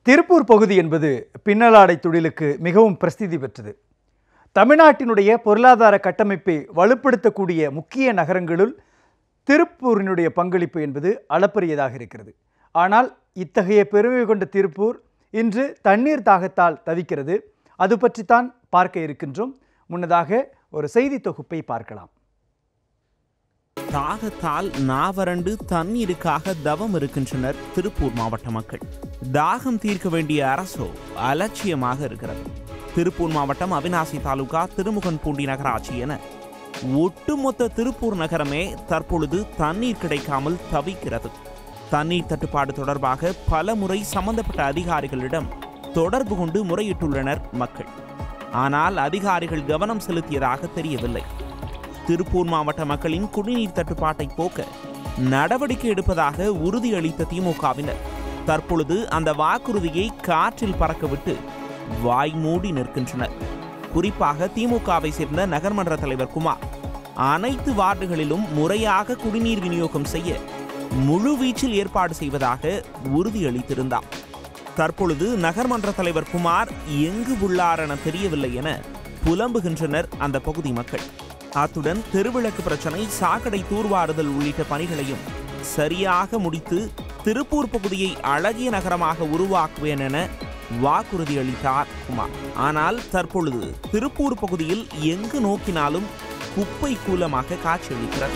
திருப்பூர் பகுதி என்பது பின்னலாடை தொழிலுக்கு மிகவும் பிரசித்தி பெற்றது தமிழ்நாட்டினுடைய பொருளாதார கட்டமைப்பை வலுப்படுத்தக்கூடிய முக்கிய நகரங்களுள் திருப்பூரினுடைய பங்களிப்பு என்பது அளப்பரியதாக இருக்கிறது ஆனால் இத்தகைய பெருமை கொண்ட திருப்பூர் இன்று தண்ணீர் தாகத்தால் தவிக்கிறது அது பற்றித்தான் பார்க்க இருக்கின்றோம் முன்னதாக ஒரு செய்தி தொகுப்பை பார்க்கலாம் தாகத்தால் நாவறண்டு தண்ணீருக்காக தவம் இருக்கின்றனர் திருப்பூர் மாவட்ட மக்கள் தாகம் தீர்க்க வேண்டிய அரசோ அலட்சியமாக இருக்கிறது திருப்பூர் மாவட்டம் அவினாசி தாலுகா திருமுகன்பூண்டி நகராட்சி என ஒட்டுமொத்த திருப்பூர் நகரமே தற்பொழுது தண்ணீர் கிடைக்காமல் தவிக்கிறது தண்ணீர் தட்டுப்பாடு தொடர்பாக பல முறை சம்பந்தப்பட்ட அதிகாரிகளிடம் தொடர்பு கொண்டு முறையிட்டுள்ளனர் மக்கள் ஆனால் அதிகாரிகள் கவனம் செலுத்தியதாக தெரியவில்லை திருப்பூர் மாவட்ட மக்களின் குடிநீர் தட்டுப்பாட்டை போக்க நடவடிக்கை எடுப்பதாக உறுதியளித்த திமுகவினர் தற்பொழுது அந்த வாக்குறுதியை காற்றில் பறக்கவிட்டு வாய் மூடி நிற்கின்றனர் குறிப்பாக திமுகவை சேர்ந்த நகர்மன்ற தலைவர் குமார் அனைத்து வார்டுகளிலும் முறையாக குடிநீர் விநியோகம் செய்ய முழுவீச்சில் ஏற்பாடு செய்வதாக உறுதியளித்திருந்தார் தற்பொழுது நகர்மன்ற தலைவர் குமார் எங்கு உள்ளார் என தெரியவில்லை என புலம்புகின்றனர் அந்த பகுதி மக்கள் அத்துடன் தெருவிளக்கு பிரச்சனை சாக்கடை தூர்வாறுதல் உள்ளிட்ட பணிகளையும் சரியாக முடித்து திருப்பூர் பகுதியை அழகிய நகரமாக உருவாக்குவேன் என வாக்குறுதி அளித்தார் குமார் ஆனால் தற்பொழுது திருப்பூர் பகுதியில் எங்கு நோக்கினாலும் குப்பை கூலமாக காட்சியளிக்கிறது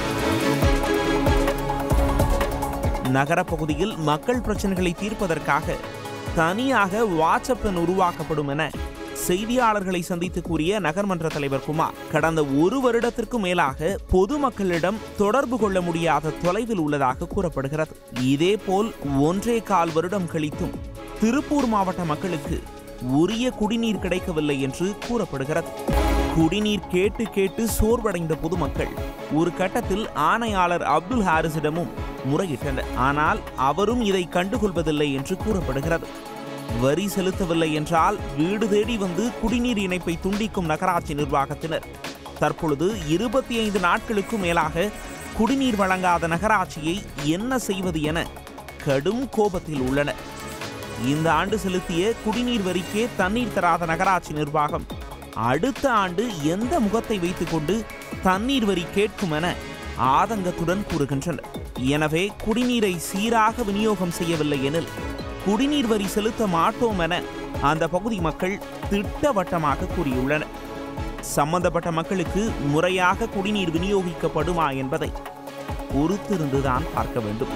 நகரப்பகுதியில் மக்கள் பிரச்சனைகளை தீர்ப்பதற்காக தனியாக வாட்ஸ்அப் எண் உருவாக்கப்படும் என செய்தியாளர்களை சந்தித்து கூறிய நகர்மன்ற தலைவர் குமார் கடந்த ஒரு வருடத்திற்கும் மேலாக பொதுமக்களிடம் தொடர்பு கொள்ள முடியாத தொலைவில் உள்ளதாக கூறப்படுகிறது இதேபோல் ஒன்றே கால் வருடம் கழித்தும் திருப்பூர் மாவட்ட மக்களுக்கு உரிய குடிநீர் கிடைக்கவில்லை என்று கூறப்படுகிறது குடிநீர் கேட்டு கேட்டு சோர்வடைந்த பொதுமக்கள் ஒரு கட்டத்தில் ஆணையாளர் அப்துல் ஹாரிஸிடமும் முறையிட்டனர் ஆனால் அவரும் இதை கண்டுகொள்வதில்லை என்று கூறப்படுகிறது வரி செலுத்தவில்லை என்றால் வீடு தேடி வந்து குடிநீர் இணைப்பை துண்டிக்கும் நகராட்சி நிர்வாகத்தினர் தற்பொழுது இருபத்தி ஐந்து நாட்களுக்கும் மேலாக குடிநீர் வழங்காத நகராட்சியை என்ன செய்வது என கடும் கோபத்தில் உள்ளனர் இந்த ஆண்டு செலுத்திய குடிநீர் வரிக்கே தண்ணீர் தராத நகராட்சி நிர்வாகம் அடுத்த ஆண்டு எந்த முகத்தை வைத்துக்கொண்டு தண்ணீர் வரி கேட்கும் என ஆதங்கத்துடன் கூறுகின்றனர் எனவே குடிநீரை சீராக விநியோகம் செய்யவில்லை எனில் குடிநீர் வரி செலுத்த மாட்டோம் என அந்த பகுதி மக்கள் திட்டவட்டமாக கூறியுள்ளனர் சம்பந்தப்பட்ட மக்களுக்கு முறையாக குடிநீர் விநியோகிக்கப்படுமா என்பதை பொறுத்திருந்துதான் பார்க்க வேண்டும்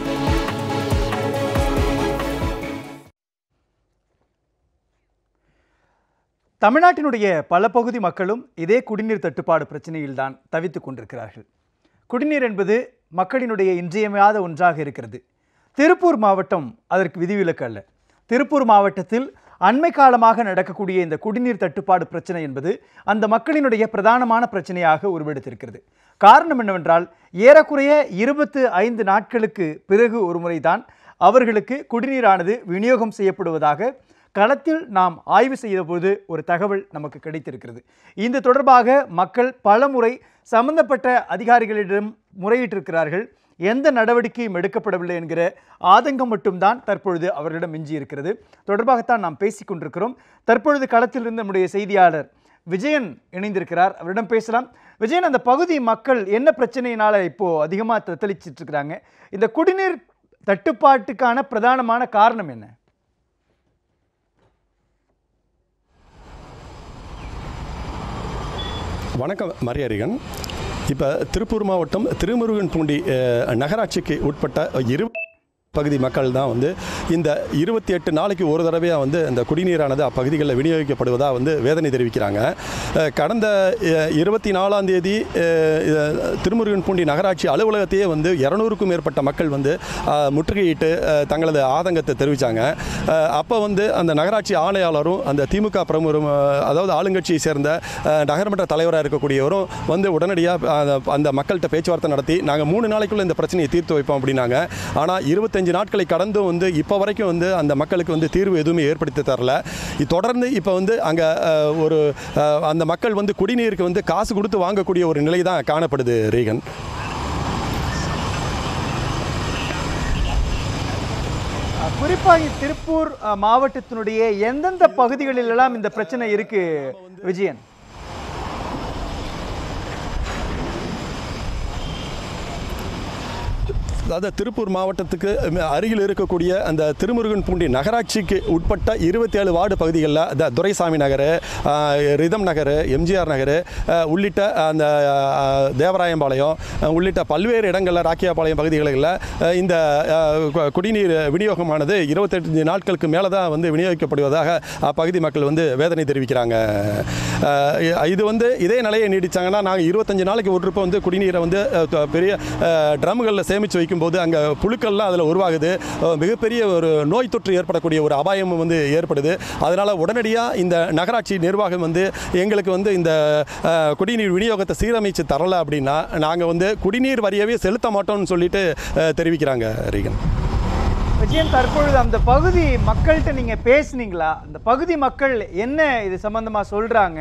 தமிழ்நாட்டினுடைய பல பகுதி மக்களும் இதே குடிநீர் தட்டுப்பாடு பிரச்சனையில்தான் தவித்துக் கொண்டிருக்கிறார்கள் குடிநீர் என்பது மக்களினுடைய இன்றியமையாத ஒன்றாக இருக்கிறது திருப்பூர் மாவட்டம் அதற்கு விதிவிலக்கு அல்ல திருப்பூர் மாவட்டத்தில் அண்மை காலமாக நடக்கக்கூடிய இந்த குடிநீர் தட்டுப்பாடு பிரச்சனை என்பது அந்த மக்களினுடைய பிரதானமான பிரச்சனையாக உருவெடுத்திருக்கிறது காரணம் என்னவென்றால் ஏறக்குறைய இருபத்து ஐந்து நாட்களுக்கு பிறகு ஒரு முறைதான் அவர்களுக்கு குடிநீரானது விநியோகம் செய்யப்படுவதாக களத்தில் நாம் ஆய்வு செய்தபோது ஒரு தகவல் நமக்கு கிடைத்திருக்கிறது இந்த தொடர்பாக மக்கள் பலமுறை சம்பந்தப்பட்ட அதிகாரிகளிடம் முறையிட்டிருக்கிறார்கள் எந்த நடவடிக்கையும் எடுக்கப்படவில்லை என்கிற ஆதங்கம் மட்டும்தான் தற்பொழுது அவர்களிடம் மிஞ்சி இருக்கிறது தொடர்பாகத்தான் நாம் பேசிக் கொண்டிருக்கிறோம் தற்பொழுது களத்தில் இருந்த நம்முடைய செய்தியாளர் விஜயன் இணைந்திருக்கிறார் அவரிடம் பேசலாம் விஜயன் அந்த பகுதி மக்கள் என்ன பிரச்சனையினால இப்போ அதிகமாக தத்தளிச்சிட்டு இருக்கிறாங்க இந்த குடிநீர் தட்டுப்பாட்டுக்கான பிரதானமான காரணம் என்ன வணக்கம் மரியாரிகன் இப்போ திருப்பூர் மாவட்டம் திருமுருகன் பூண்டி அஹ், நகராட்சிக்கு உட்பட்ட இரு பகுதி மக்கள் தான் வந்து இந்த இருபத்தி எட்டு நாளைக்கு ஒரு தடவையாக வந்து இந்த குடிநீரானது அப்பகுதிகளில் விநியோகிக்கப்படுவதாக வந்து வேதனை தெரிவிக்கிறாங்க அஹ், கடந்த இருபத்தி நாலாம் தேதி அஹ், அஹ், திருமுருகன் பூண்டி நகராட்சி அலுவலகத்தையே வந்து இரநூறுக்கும் மேற்பட்ட மக்கள் வந்து அஹ், முற்றுகையிட்டு அஹ், தங்களது ஆதங்கத்தை தெரிவித்தாங்க அப்போ வந்து அந்த நகராட்சி ஆணையாளரும் அந்த திமுக பிரமுகரும் அஹ், அதாவது ஆளுங்கட்சியை சேர்ந்த அஹ், நகரமன்ற தலைவராக இருக்கக்கூடியவரும் வந்து உடனடியாக அந்த மக்கள்கிட்ட பேச்சுவார்த்தை நடத்தி நாங்கள் மூணு நாளைக்குள்ள இந்த பிரச்சனையை தீர்த்து வைப்போம் அப்படின்னாங்க ஆனால் இருபத்தஞ்சு நாட்களை கடந்தும் வந்து இப்போ வரைக்கும் வந்து அந்த மக்களுக்கு வந்து தீர்வு எதுவுமே ஏற்படுத்தி தரல இது தொடர்ந்து இப்போ வந்து அங்கே ஒரு அஹ், அந்த மக்கள் வந்து குடிநீருக்கு வந்து காசு கொடுத்து வாங்கக்கூடிய ஒரு நிலை தான் காணப்படுது ரீகன் குறிப்பா இங்க திருப்பூர் அஹ், மாவட்டத்தினுடைய எந்தெந்த பகுதிகளில் எல்லாம் இந்த பிரச்சனை இருக்கு விஜயன் அதாவது திருப்பூர் மாவட்டத்துக்கு ம- அருகில் இருக்கக்கூடிய அந்த திருமுருகன் பூண்டி நகராட்சிக்கு உட்பட்ட இருபத்தி ஏழு வார்டு பகுதிகளில் இந்த துரைசாமி நகர் ஆ, ரிதம் நகர் எம்ஜிஆர் நகர் ஆ, உள்ளிட்ட அந்த ஆ, தேவராயம்பாளையம் ஆ, உள்ளிட்ட பல்வேறு இடங்களில் ராக்கியாபாளையம் பகுதிகளில் ஆ, இந்த ஆ, கு- குடிநீர் விநியோகமானது இருபத்தெட்டு நாட்களுக்கு மேலே தான் வந்து விநியோகிக்கப்படுவதாக அப்பகுதி மக்கள் வந்து வேதனை தெரிவிக்கிறாங்க ஆ, இது வந்து இதே நிலையை நீடிச்சாங்கன்னா நாங்கள் இருபத்தஞ்சு நாளைக்கு ஒரு ட்ரிப் வந்து குடிநீரை வந்து அஹ், த- பெரிய ட்ரம்களில் சேமித்து வைக்கும்போது அங்கே புழுக்கள்லாம் அதில் உருவாகுது அஹ், மிகப்பெரிய ஒரு நோய் தொற்று ஏற்படக்கூடிய ஒரு அபாயமும் வந்து ஏற்படுது அதனால் உடனடியாக இந்த நகராட்சி நிர்வாகம் வந்து எங்களுக்கு வந்து இந்த அஹ், குடிநீர் விநியோகத்தை சீரமைச்சு தரல அப்படின்னா நாங்கள் வந்து குடிநீர் வரியவே செலுத்த மாட்டோம்னு சொல்லிட்டு அஹ், தெரிவிக்கிறாங்க ரீகன் விஜயன் தற்பொழுது அந்த பகுதி மக்கள்கிட்ட நீங்க பேசுனீங்களா அந்த பகுதி மக்கள் என்ன இது சம்பந்தமா சொல்றாங்க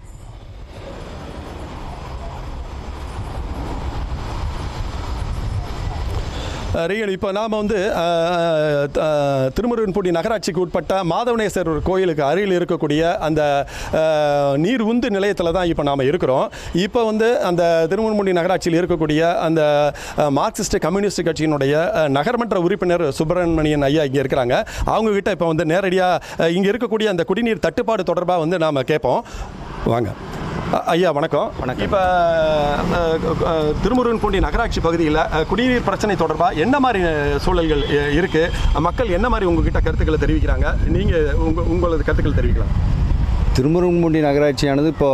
ரீகன் இப்போ நாம் வந்து அஹ், அஹ், திருமுருகன்பூண்டி நகராட்சிக்கு உட்பட்ட மாதவனேஸ்வரர் கோயிலுக்கு அருகில் இருக்கக்கூடிய அந்த அஹ், நீர் உந்து நிலையத்தில் தான் இப்போ நாம் இருக்கிறோம் இப்போ வந்து அந்த திருமுருகன்பூண்டி நகராட்சியில் இருக்கக்கூடிய அந்த அஹ், மார்க்சிஸ்ட் கம்யூனிஸ்ட் கட்சியினுடைய அஹ், நகர்மன்ற உறுப்பினர் சுப்பிரமணியன் ஐயா இங்கே இருக்கிறாங்க அவங்க கிட்ட இப்போ வந்து நேரடியாக இங்கே இருக்கக்கூடிய அந்த குடிநீர் தட்டுப்பாடு தொடர்பாக வந்து நாம் கேட்போம் வாங்க அ- ஐயா வணக்கம் வணக்கம். இப்போ திருமுருகன்பூண்டி நகராட்சி பகுதியில் அஹ், குடிநீர் பிரச்சனை தொடர்பாக என்ன மாதிரி அஹ், சூழல்கள் அஹ், இருக்கு மக்கள் என்ன மாதிரி உங்ககிட்ட கருத்துக்களை தெரிவிக்கிறாங்க நீங்கள் உங்க உங்களது கருத்துக்கள் தெரிவிக்கலாம் திருமுருகன்பூண்டி நகராட்சியானது இப்போ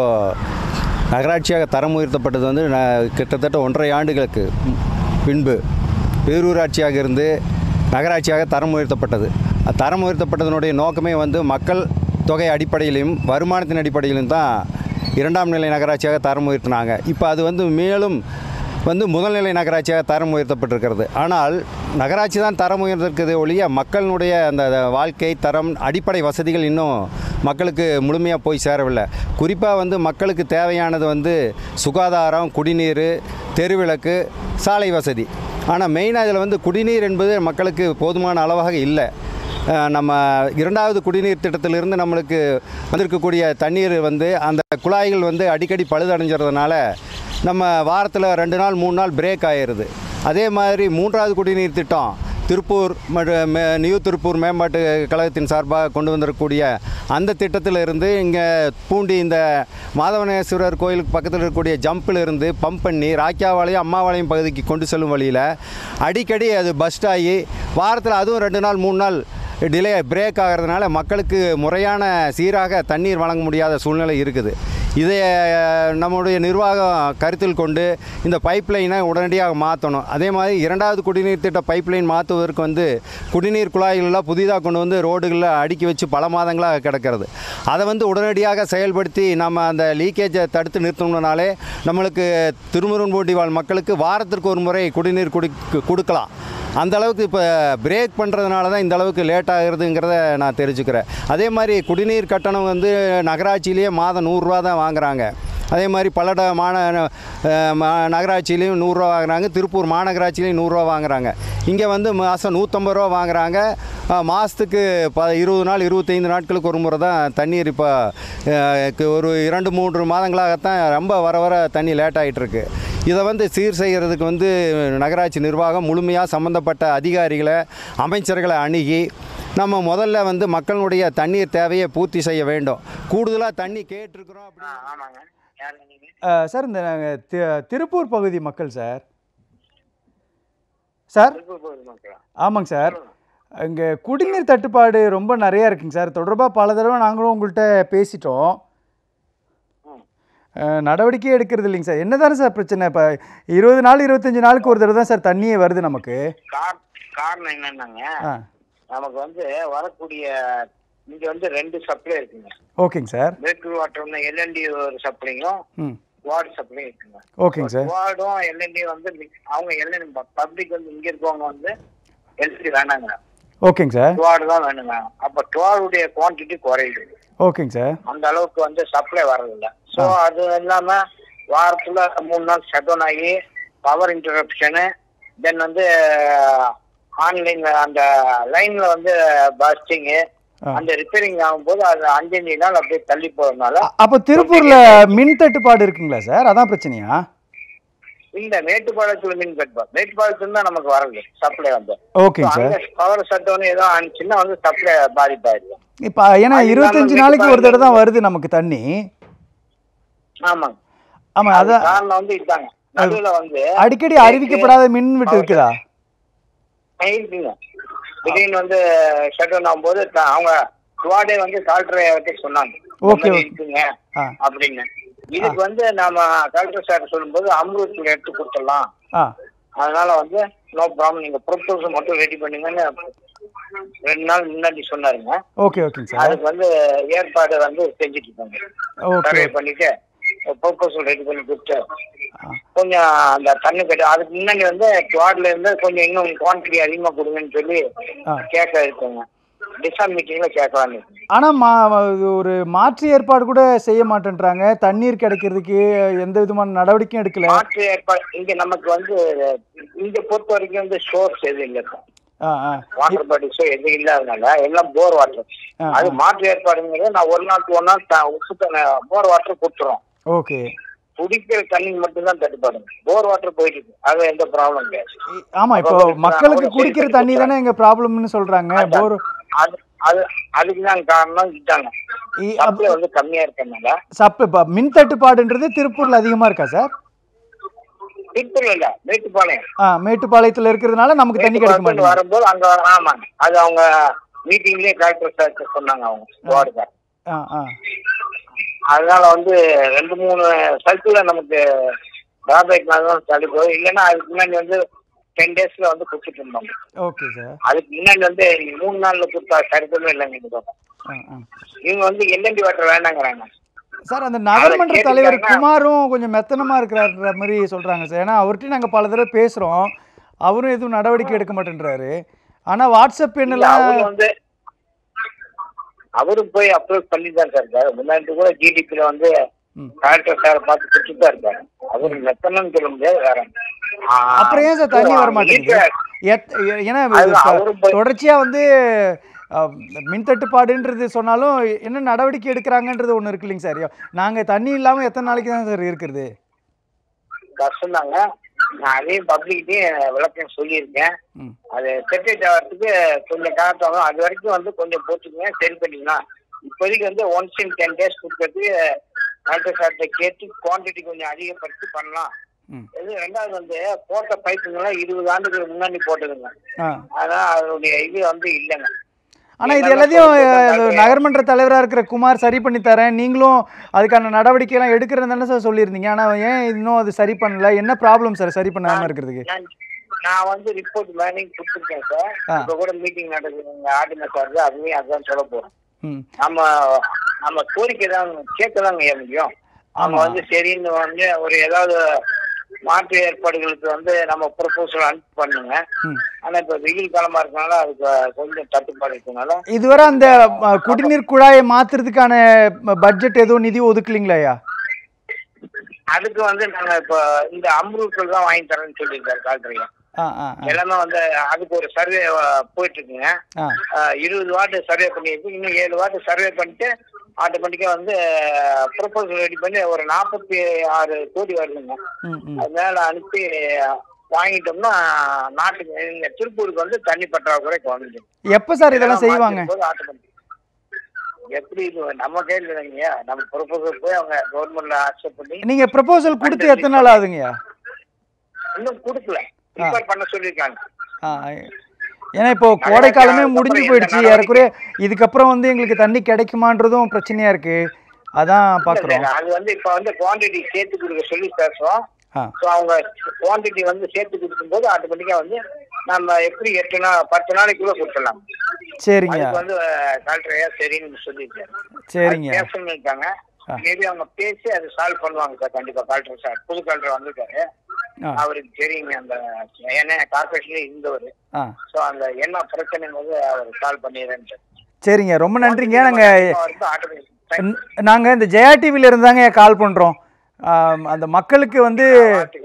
நகராட்சியாக தரம் உயர்த்தப்பட்டது வந்து ந- கிட்டத்தட்ட ஒன்றரை ஆண்டுகளுக்கு பின்பு பேரூராட்சியாக இருந்து நகராட்சியாக தரம் உயர்த்தப்பட்டது அத் தரம் உயர்த்தப்பட்டதனுடைய நோக்கமே வந்து மக்கள் தொகை அடிப்படையிலும் வருமானத்தின் அடிப்படையிலும் தான் இரண்டாம் நிலை நகராட்சியாக தரம் உயர்த்தினாங்க இப்போ அது வந்து மேலும் வந்து முதல்நிலை நகராட்சியாக தரம் உயர்த்தப்பட்டிருக்கிறது ஆனால் நகராட்சி தான் தரம் உயர்ந்திருக்கிறதே ஒழிய மக்களினுடைய அந்த வாழ்க்கை தரம் அடிப்படை வசதிகள் இன்னும் மக்களுக்கு முழுமையாக போய் சேரவில்லை குறிப்பாக வந்து மக்களுக்கு தேவையானது வந்து சுகாதாரம் குடிநீர் தெருவிளக்கு சாலை வசதி ஆனால் மெயினாக இதில் வந்து குடிநீர் என்பது மக்களுக்கு போதுமான அளவாக இல்லை அஹ் நம்ம இரண்டாவது குடிநீர் திட்டத்திலிருந்து நம்மளுக்கு வந்திருக்கக்கூடிய தண்ணீர் வந்து அந்த குழாய்கள் வந்து அடிக்கடி பழுதடைஞ்சிறதுனால நம்ம வாரத்தில் ரெண்டு நாள் மூணு நாள் பிரேக் ஆயிடுது அதே மாதிரி மூன்றாவது குடிநீர் திட்டம் திருப்பூர் மற்றும் மே- நியூ திருப்பூர் மேம்பாட்டு கழகத்தின் சார்பாக கொண்டு வந்திருக்கக்கூடிய அந்த திட்டத்தில் இருந்து இங்கே பூண்டி இந்த மாதவனேஸ்வரர் கோயிலுக்கு பக்கத்தில் இருக்கக்கூடிய ஜம்பில் இருந்து பம்ப் பண்ணி ராக்கியாவாளையம் அம்மாவாளையம் பகுதிக்கு கொண்டு செல்லும் வழியில் அடிக்கடி அது பஸ்ட் ஆகி வாரத்தில் அதுவும் ரெண்டு நாள் மூணு நாள் டிலே பிரேக் ஆகிறதுனால மக்களுக்கு முறையான சீராக தண்ணீர் வழங்க முடியாத சூழ்நிலை இருக்குது இதை அஹ், நம்முடைய நிர்வாகம் கருத்தில் கொண்டு இந்த பைப் லைனை உடனடியாக மாற்றணும் அதே மாதிரி இரண்டாவது குடிநீர் திட்ட பைப் லைன் மாற்றுவதற்கு வந்து குடிநீர் குழாய்களெலாம் புதிதாக கொண்டு வந்து ரோடுகளில் அடுக்கி வச்சு பல மாதங்களாக கிடக்கிறது அதை வந்து உடனடியாக செயல்படுத்தி நம்ம அந்த லீக்கேஜை தடுத்து நிறுத்தணும்னாலே நம்மளுக்கு திருமுருகன்பூண்டி வாழ் மக்களுக்கு வாரத்திற்கு ஒரு முறை குடிநீர் குடி கொடுக்கலாம் அந்த அளவுக்கு இப்போ பிரேக் பண்ணுறதுனால தான் இந்த அளவுக்கு லேட் ஆகுறதுங்கிறத நான் தெரிஞ்சுக்கிறேன் அதே மாதிரி குடிநீர் கட்டணம் வந்து நகராட்சியிலேயே மாதம் நூறுரூவா தான் வாங்குறாங்க அதே மாதிரி பல்லட மாந அஹ், மா- நகராட்சியிலையும் நூறுரூவா வாங்குறாங்க திருப்பூர் மாநகராட்சியிலையும் நூறுரூவா வாங்குறாங்க இங்கே வந்து மாதம் நூற்றம்பது ரூபா வாங்குறாங்க அஹ், மாதத்துக்கு ப இருபது நாள் இருபத்தைந்து நாட்களுக்கு ஒரு முறை தான் தண்ணீர் இப்போ அஹ், கு- ஒரு இரண்டு மூன்று மாதங்களாகத்தான் ரொம்ப வர வர தண்ணி லேட் ஆகிட்டுருக்கு இதை வந்து சீர் செய்கிறதுக்கு வந்து நகராட்சி நிர்வாகம் முழுமையாக சம்மந்தப்பட்ட அதிகாரிகளை அமைச்சர்களை அணுகி நம்ம முதல்ல வந்து மக்களுடைய தண்ணீர் தேவையை பூர்த்தி செய்ய வேண்டும் கூடுதலாக தண்ணி கேட்டிருக்கிறோம் அப்படி ஆ ஆமாங்க யாருங்க நீங்க அஹ், சார் இந்த நாங்கள் தி- திருப்பூர் பகுதி மக்கள் சார் சார் திருப்பூர் பகுதி மக்களா ஆமாங்க சார் இங்கே குடிநீர் தட்டுப்பாடு ரொம்ப நிறையா இருக்குங்க சார் தொடர்பாக பல தடவை நாங்களும் உங்கள்கிட்ட பேசிட்டோம் ம். அஹ், நடவடிக்கையே எடுக்கிறது இல்லைங்க சார் என்னதானே சார் பிரச்சனை இப்போ இருபது நாள் இருபத்தஞ்சி நாளுக்கு ஒரு தடவை தான் சார் தண்ணியே வருது நமக்கு கார் காரணம் என்னன்னாங்க ஆ நமக்கு வந்து வரக்கூடிய இங்க வந்து ரெண்டு சப்ளை இருக்குங்க ஓகேங்க சார் பிரேக் வாட்டர் எல்என்டி ஒரு சப்ளையும் ம் வார்டு சப்ளையும் இருக்குங்க ஓகேங்க சார் வார்டும் எல்என்டி வந்து mix- அவங்க எல்என்டி பப்ளிக் வந்து இங்க இருக்கவங்க வந்து எல்என்டி வேணாங்க ஓகேங்க சார் டுவார்டு தான் வேணுங்க அப்ப டுவார்டுடைய குவான்டிட்டி குறையுது ஓகேங்க சார் அந்த அளவுக்கு வந்து சப்ளை வர்றதில்ல ஸோ அது இல்லாம வாரத்துல மூணு நாள் ஷட் டவுன் ஆகி பவர் இன்டரப்ஷனு தென் வந்து ஆன்லைன்ல அந்த லைன்ல வந்து பஸ்டிங் ஆ. அந்த ரிப்பேரிங் ஆகும்போது அது அஞ்சஞ்சு நாள் அப்படியே தள்ளி போறதுனால அ- அப்போ திருப்பூர்ல மின் தட்டுப்பாடு இருக்குங்களா சார் அதான் பிரச்சனையா இந்த மேட்டுப்பாளையத்துல மின் கட்டுப்பாடு மேட்டுப்பாளையத்துல தான் நமக்கு வரது சப்ளை வந்து ஓகேங்க சார் பவர் சட்டம்னு ஏதோ ஆனிச்சுன்னா வந்து சப்ளை பாதிப்பாயிருக்கும் இப்போ ஏன்னா அது இல்லாம இருபத்தஞ்சு நாளைக்கு ஒரு தடவை தான் வருது நமக்கு தண்ணி ஆமாங்க ஆமா அது அதான் காரணம் வந்து இதாங்க நடுவுல வந்து அடிக்கடி அறிவிக்கப்படாத மின் வெட்டு இருக்குதா இருக்குங்க திடீர்னு வந்து ஷட் டவுன் ஆகும்போது த- அவங்க குவாடே வந்து கால்டரை வச்சு சொன்னாங்க இந்த Okay, மாதிரி okay. இருக்குங்க ஆ அப்படின்னு இதுக்கு வந்து நாம கலெக்டர் சார் சொல்லும்போது அம்ருத்ல எடுத்து கொடுத்துடலாம் ஆ அதனால வந்து நோ ப்ராப்ளம் நீங்க ப்ரொப்போசல் மட்டும் ரெடி பண்ணுங்கன்னு ரெண்டு நாள் முன்னாடி சொன்னாருங்க ஓகே ஓகேங்க சார் அதுக்கு வந்து ஏற்பாடு வந்து செஞ்சுட்டு இருக்காங்க ஓகே சர்வே பண்ணிட்டு ப்ரொப்போசல் ரெடி பண்ணி கொடுத்து ஆ. கொஞ்சம் அந்த தண்ணி கட்டு அதுக்கு முன்னாடி வந்து குவாட்ல இருந்து கொஞ்சம் இன்னும் குவான்டிட்டி அதிகமா கொடுங்கன்னு சொல்லி ஆ. கேட்க இருக்குங்க டிசான் மீட்டிங்ல கேட்கலான்னு இருக்கு. ஆனா மா இது ஒரு மாற்று ஏற்பாடு கூட செய்ய மாட்டேன்றாங்க தண்ணீர் கிடைக்கிறதுக்கு எந்த விதமான நடவடிக்கையும் எடுக்கல மாற்று ஏற்பாடு இங்க நமக்கு வந்து இங்க பொறுத்த வரைக்கும் வந்து சோர்ஸ் எதுவும் இல்லை ஆ ஆ வாட்டர் பாட்டில்ஸோ எதுவும் இல்லாதனால எல்லாம் போர் வாட்டர் ஆ, அது மாற்று ஏற்பாடுங்கிறது நான் ஒரு நாளுக்கு ஒரு நாள் த- உப்பு தண்ணி போர் வாட்டர் கொடுத்துறோம் ஓகே குடிக்கிற தண்ணிக்கு மட்டும்தான் தட்டுப்பாடு போர் வாட்டர் போயிட்டு இருக்கு அது எந்த ப்ராப்ளம் கிடையாது இ- ஆமா இப்போ அப்ப மக்களுக்கு நான் குடிக்கிற சரி தண்ணி பண்ணி தானே எங்க ப்ராப்ளம்னு சொல்றாங்க அதான். போர் அது அது அதுக்கு தான் காரணம் இதாங்க இ- சப்ளை வந்து கம்மியா இருக்கறனால சப் இப்போ மின் தட்டுப்பாடுன்றது திருப்பூர்ல அதிகமா இருக்கா சார் திருப்பூர்ல இல்ல மேட்டுப்பாளையம் ஆ மேட்டுப்பாளையத்துல இருக்கிறதுனால நமக்கு தண்ணி கிடைக்க மேட்டுப்பாளையத்துல மாட்டேங்குது வரும்போது அங்க ஆமாங்க அது அவங்க மீட்டிங்லயே கலெக்டர் சார் சொன்னாங்க அவங்க வார்டுக்கார் ஆ ஆ அதனால வந்து ரெண்டு மூணு சர்க்கிள்ல நமக்கு டிராபேக்னால தான் தள்ளி போகுது இல்லைன்னா அதுக்கு முன்னாடி வந்து டென் டேஸ்ல வந்து கொடுத்துட்டு இருந்தோம் ஓகே சார் அதுக்கு முன்னாடி வந்து மூணு நாள்ல கொடுத்தா சரித்தமே இல்லைங்க இந்த பக்கம். ஆ ஆ இவங்க வந்து எல்என்டி வாட்டர் வேண்டாங்கிறாங்க சார் அந்த நகர்மன்ற கேட்டுட்டாங்கன்னா- தலைவர் குமாரும் கொஞ்சம் மெத்தனமா இருக்கிறாருன்ற மாதிரி சொல்றாங்க சார் ஏன்னா அவர்கிட்ட நாங்க பல தடவை பேசுறோம் அவரும் எதுவும் நடவடிக்கை எடுக்க மாட்டேன்றாரு ஆனா வாட்ஸ்அப் இல்ல, எண்ணெல்லாம் அவரு வந்து அவரும் போய் அப்ரோச் பண்ணி தான் சார் இருக்காரு முன்னாடி கூட ஜிடிபில வந்து ம். கலெக்டர் சார் பார்த்து கொடுத்துட்டு தான் இருக்காரு அவரு மெத்தனம்னு சொல்ல முடியாது வேற ஆ, அப்புறம் ஏன் சார் தண்ணி வர மாட்டேங்குது இருக்கிற- எத்- ஏன்னா இது அதுதான், இப்ப அவரும் போய்- தொடர்ச்சியா வந்து அஹ், மின் தட்டுப்பாடுன்றது சொன்னாலும் என்ன நடவடிக்கை எடுக்கிறாங்கன்றது ஒன்று இருக்கு இல்லைங்க சார் நாங்க தண்ணி இல்லாம எத்தனை நாளைக்கு தான் சார் இருக்கிறது கஷ்டம் தாங்க நான் அதையும் பப்ளிக்கிட்டையும் விளக்கம் சொல்லியிருக்கேன் ம். அது செப்பரேட் ஆகிறதுக்கு கொஞ்சம் காத்தாகும் அது வரைக்கும் வந்து கொஞ்சம் போட்டுக்கங்க சரி பண்ணிக்கலாம் இப்போதைக்கு வந்து ஒன்ஸ் இன் டென் டேஸ் கொடுக்கறதுக்கு கலெக்டர் சார்கிட்ட கேட்டு குவான்டிட்டி கொஞ்சம் அதிகப்படுத்தி பண்ணலாம் ம். இது ரெண்டாவது வந்து போட்ட பைப்புங்கெல்லாம் இருபது ஆண்டுகளுக்கு முன்னாடி போட்டதுங்க ஆ அதான் அதனுடைய இது வந்து இல்லைங்க ஆனா இது எல்லாமே எல்லாத்தையும் போட்டு அஹ், போட்டு இந்த நகர்மன்ற தலைவரா இருக்கிற குமார் சரி பண்ணி தரேன் நீங்களும் அதுக்கான நடவடிக்கை எல்லாம் எடுக்கிறேன்னு தானே சார் சொல்லியிருந்தீங்க ஆனா ஏன் இன்னும் அது சரி பண்ணல என்ன ப்ராப்ளம் சார் சரி பண்ணாம இருக்கிறதுக்கு நான் நான் வந்து ரிப்போர்ட் மேனிங் கொடுத்துருக்கேன் சார் ஆ. இப்ப கூட மீட்டிங் நடக்குது ஆர்டினர் சார் அதுவே அதான் சொல்ல போறோம் ம் நம்ம நம்ம கோரிக்கை தான் கேட்க தாங்க முடியும் அவங்க ஆமா. வந்து சரின்னு வந்து ஒரு ஏதாவது மாற்று ஏற்பாடுகளுக்கு வந்து நம்ம ப்ரொபோசல் அனுப்பி பண்ணுங்க ம் ஆனா இப்ப வெயில் காலமா இருக்கனால அதுக்கு கொஞ்சம் தட்டுப்பாடு இருக்கனால இதுவரை அந்த அஹ், குடிநீர் குழாயை மாத்துறதுக்கான பட்ஜெட் எதுவும் நிதி ஒதுக்கலீங்களா ஐயா அதுக்கு வந்து நாங்க இப்ப இந்த அம்ரூட்கள் தான் வாங்கி தரேன்னு சொல்லியிருக்காரு கால்துறையா ஆ ஆ ஆ, எல்லாமே வந்து அதுக்கு ஒரு சர்வே போயிட்டு இருக்குங்க ஆ ஆஹ் இருபது வார்டு சர்வே பண்ணியிருக்கு இன்னும் ஏழு வார்டு சர்வே பண்ணிட்டு ஆட்டோமேட்டிக்கா வந்து ப்ரொபோசல் ரெடி பண்ணி ஒரு நாற்பத்தி ஆறு கோடி வருதுங்க ம் ம் அது மேல அனுப்பி வாங்கிட்டோம்னா நாட்டுக்கு இங்க திருப்பூருக்கு வந்து தண்ணி பற்றாக்குறை குறைஞ்சிடும் எப்போ சார் இதெல்லாம் செய்வாங்க ஆட்டோமேட்டிக் எப்படி இது நம்ம கையில் இல்லைங்கய்யா நம்ம ப்ரொபோசல் போய் அவங்க கவர்மெண்ட்ல அக்செப்ட் பண்ணி நீங்க ப்ரப்போசல் கொடுத்து எத்தனை நாள் ஆகுதுங்கய்யா இன்னும் கொடுக்கல ப்ரிப்பேர் பண்ண சொல்லியிருக்காங்க ஆ ஏன்னா இப்போ கோடை காலமே முடிஞ்சு போயிடுச்சு ஏறக்குறைய இதுக்கப்புறம் வந்து எங்களுக்கு தண்ணி கிடைக்குமான்றதும் பிரச்சனையா இருக்கு அதான் இல்ல, பார்க்குறோம் இல்ல, அது வந்து இப்ப வந்து குவான்டிட்டி சேர்த்து கொடுக்க சொல்லி பேசுறோம் ஆ ஸோ அவங்க குவான்டிட்டி வந்து சேர்த்து கொடுக்கும்போது ஆட்டோமேட்டிக்கா வந்து நம்ம எப்படி எட்டு நாள் பத்து நாளைக்குள்ள கொடுத்துடலாம் சரிங்க அதுக்கு வந்து கலெக்டரையா சரின்னு சொல்லியிருக்காரு சரிங்க அது பேசணும்னு இருக்காங்க ஆ. மேபி அவங்க பேசி அதை சால்வ் பண்ணுவாங்க சார் கண்டிப்பா கலெக்டர் சார் புது கலெக்டர் வந்திருக்காரு ஆ அவருக்கு தெரியுங்க அந்த ஏன்னா கார்பரேஷன்ல இருந்தவர் ஆ ஸோ அந்த என்ன பிரச்சனைங்கிறது அவர் சால்வ் பண்ணிடுறேன்னு சார் சரிங்க ரொம்ப நன்றிங்க நாங்கள் ஆட்டோமேட்டிக் நாங்கள் இந்த ஜெயா டிவியில் இருந்தாங்க கால் பண்ணுறோம் அந்த மக்களுக்கு வந்து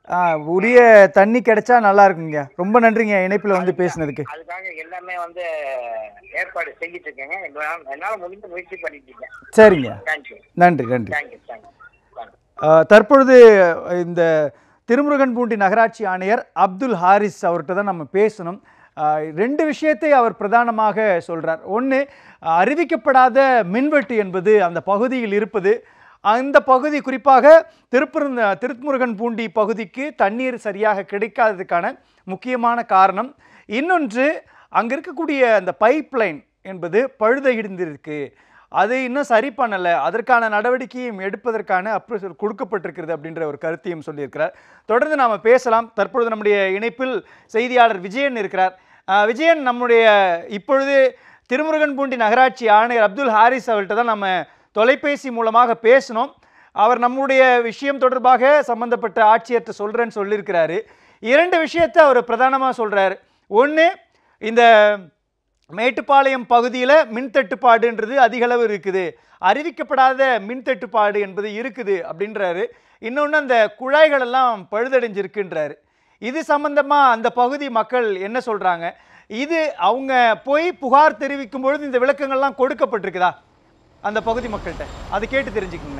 ஆ, உரிய தண்ணி கிடைச்சா நல்லா இருக்குங்க ரொம்ப நன்றிங்க இணைப்பில் வந்து பேசினதுக்கு அதுக்காக எல்லாமே வந்து ஏற்பாடு செஞ்சுட்டு இருக்கேங்க என்னால- என்னால முடிஞ்ச முயற்சி பண்ணிட்டு இருக்கேன் சரிங்க தேங்க்யூ நன்றி நன்றி தேங்க்யூ தேங்க்யூ ஆ, தற்பொழுது இந்த திருமுருகன்பூண்டி நகராட்சி ஆணையர் அப்துல் ஹாரிஸ் அவர்கிட்ட தான் நம்ம பேசணும் ஆ, ரெண்டு விஷயத்தை அவர் பிரதானமாக சொல்றார் ஒன்று அறிவிக்கப்படாத மின்வெட்டு என்பது அந்த பகுதியில் இருப்பது அந்த பகுதி குறிப்பாக திருப்பூர் திருமுருகன் பூண்டி பகுதிக்கு தண்ணீர் சரியாக கிடைக்காததுக்கான முக்கியமான காரணம் இன்னொன்று அங்கே இருக்கக்கூடிய அந்த பைப்லைன் என்பது பழுதகிழ்ந்திருக்கு அது இன்னும் சரி பண்ணலை அதற்கான நடவடிக்கையும் எடுப்பதற்கான அப்ரூவல் கொடுக்கப்பட்டிருக்கிறது அப்படின்ற ஒரு கருத்தையும் சொல்லியிருக்கிறார் தொடர்ந்து நாம் பேசலாம் தற்பொழுது நம்முடைய இணைப்பில் செய்தியாளர் விஜயன் இருக்கிறார் அஹ், விஜயன் நம்முடைய இப்பொழுது திருமுருகன்பூண்டி நகராட்சி ஆணையர் அப்துல் ஹாரிஸ் அவர்கிட்ட தான் நம்ம தொலைபேசி மூலமாக பேசினோம் அவர் நம்முடைய விஷயம் தொடர்பாக சம்பந்தப்பட்ட ஆட்சியர்கிட்ட சொல்கிறேன்னு சொல்லியிருக்கிறாரு இரண்டு விஷயத்தை அவர் பிரதானமாக சொல்கிறார் ஒன்று இந்த மேட்டுப்பாளையம் பகுதியில் மின் தட்டுப்பாடுன்றது அதிக அளவு இருக்குது அறிவிக்கப்படாத மின் தட்டுப்பாடு என்பது இருக்குது அப்படின்றாரு இன்னொன்று அந்த குழாய்கள் எல்லாம் பழுதடைஞ்சிருக்குன்றாரு இது சம்பந்தமாக அந்த பகுதி மக்கள் என்ன சொல்கிறாங்க இது அவங்க போய் புகார் தெரிவிக்கும் பொழுது இந்த விளக்கங்கள்லாம் கொடுக்கப்பட்டிருக்குதா அந்த பகுதி மக்கள்கிட்ட அதை கேட்டு தெரிஞ்சுக்கோங்க